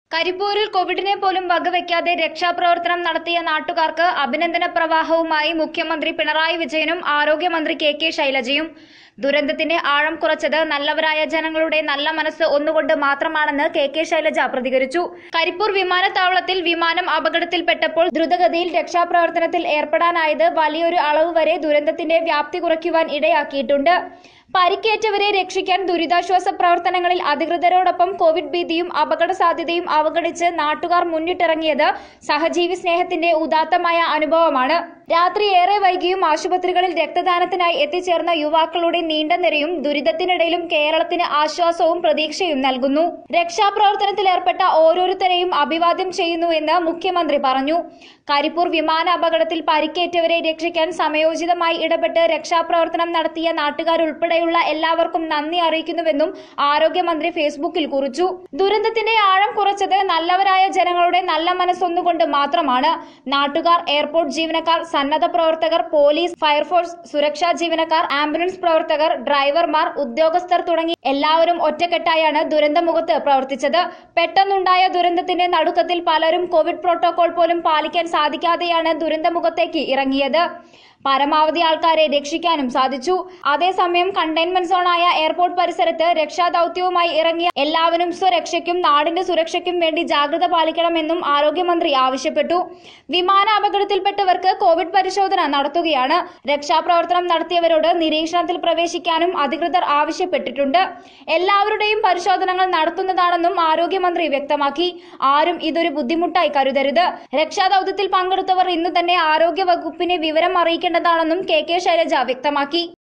കരിപ്പൂരിൽ കോവിഡിനെ പോലും വകവയ്ക്കാതെ രക്ഷാപ്രവർത്തനം നടത്തിയ നാട്ടുകാർക്ക് അഭിനന്ദന പ്രവാഹവുമായി മുഖ്യമന്ത്രി പിണറായി വിജയനും ആരോഗ്യമന്ത്രി കെ കെ ശൈലജയും ദുരന്തത്തിന്റെ ആഴം കുറച്ചത് നല്ലവരായ ജനങ്ങളുടെ നല്ല മനസ്സ് ഒന്നുകൊണ്ട് മാത്രമാണെന്ന് കെ കെ ശൈലജ പ്രതികരിച്ചു കരിപ്പൂർ വിമാനത്താവളത്തിൽ വിമാനം അപകടത്തിൽപ്പെട്ടപ്പോൾ ദ്രുതഗതിയിൽ രക്ഷാപ്രവർത്തനത്തിൽ ഏർപ്പെടാനായത് വലിയൊരു അളവ് വരെ ദുരന്തത്തിന്റെ വ്യാപ്തി കുറയ്ക്കുവാൻ ഇടയാക്കിയിട്ടുണ്ട് പരിക്കേറ്റവരെ രക്ഷിക്കാൻ ദുരിതാശ്വാസ പ്രവർത്തനങ്ങളിൽ അധികൃതരോടൊപ്പം കോവിഡ് ഭീതിയും അപകട സാധ്യതയും അവഗണിച്ച് നാട്ടുകാർ മുന്നിട്ടിറങ്ങിയത് സഹജീവി സ്നേഹത്തിന്റെ ഉദാത്തമായ അനുഭവമാണ് രാത്രി ഏറെ വൈകിയും ആശുപത്രികളിൽ രക്തദാനത്തിനായി എത്തിച്ചേർന്ന യുവാക്കളുടെ നീണ്ട നിരയും ദുരിതത്തിനിടയിലും കേരളത്തിന് ആശ്വാസവും പ്രതീക്ഷയും നൽകുന്നു രക്ഷാപ്രവർത്തനത്തിൽ ഏർപ്പെട്ട ഓരോരുത്തരെയും അഭിവാദ്യം ചെയ്യുന്നുവെന്ന് മുഖ്യമന്ത്രി പറഞ്ഞു കരിപ്പൂർ വിമാന അപകടത്തിൽ പരിക്കേറ്റവരെ രക്ഷിക്കാൻ സമയോചിതമായി ഇടപെട്ട് രക്ഷാപ്രവർത്തനം നടത്തിയ നാട്ടുകാരുൾപ്പെടെയുള്ള എല്ലാവർക്കും നന്ദി അറിയിക്കുന്നുവെന്നും ആരോഗ്യമന്ത്രി ഫേസ്ബുക്കിൽ കുറിച്ചു ദുരന്തത്തിന്റെ ആഴം കുറച്ചത് നല്ലവരായ ജനങ്ങളുടെ നല്ല മനസ്സൊന്നുകൊണ്ട് മാത്രമാണ് നാട്ടുകാർ എയർപോർട്ട് ജീവനക്കാർ സന്നദ്ധ പ്രവർത്തകർ പോലീസ് ഫയർഫോഴ്സ് സുരക്ഷാ ജീവനക്കാർ ആംബുലൻസ് പ്രവർത്തകർ ഡ്രൈവർമാർ ഉദ്യോഗസ്ഥർ തുടങ്ങി എല്ലാവരും ഒറ്റക്കെട്ടായാണ് ദുരന്തമുഖത്ത് പ്രവർത്തിച്ചത് പെട്ടെന്നുണ്ടായ ദുരന്തത്തിന്റെ നടുക്കത്തിൽ പലരും കോവിഡ് പ്രോട്ടോകോൾ പോലും പാലിക്കാൻ സാധിക്കാതെയാണ് ദുരന്തമുഖത്തേക്ക് ഇറങ്ങിയത് പരമാവധി ആൾക്കാരെ രക്ഷിക്കാനും സാധിച്ചു അതേസമയം കണ്ടെയ്ൻമെന്റ് സോണായ എയർപോർട്ട് പരിസരത്ത് രക്ഷാദൌത്യവുമായി ഇറങ്ങിയ എല്ലാവരും സ്വരക്ഷയ്ക്കും നാടിന്റെ സുരക്ഷയ്ക്കും വേണ്ടി ജാഗ്രത പാലിക്കണമെന്നും ആരോഗ്യമന്ത്രി ആവശ്യപ്പെട്ടു വിമാന അപകടത്തിൽപ്പെട്ടവർക്ക് കോവിഡ് പരിശോധന നടത്തുകയാണ് രക്ഷാപ്രവർത്തനം നടത്തിയവരോട് നിരീക്ഷണത്തിൽ പ്രവേശിക്കാനും അധികൃതർ ആവശ്യപ്പെട്ടിട്ടുണ്ട് എല്ലാവരുടെയും പരിശോധനകൾ നടത്തുന്നതാണെന്നും ആരോഗ്യമന്ത്രി വ്യക്തമാക്കി ആരും ഇതൊരു ബുദ്ധിമുട്ടായി കരുതരുത് രക്ഷാദൌത്യത്തിൽ പങ്കെടുത്തവർ ഇന്നു തന്നെ ആരോഗ്യ വകുപ്പിനെ വിവരം അറിയിക്കേണ്ടതാണെന്നും കെ കെ ശൈലജ വ്യക്തമാക്കി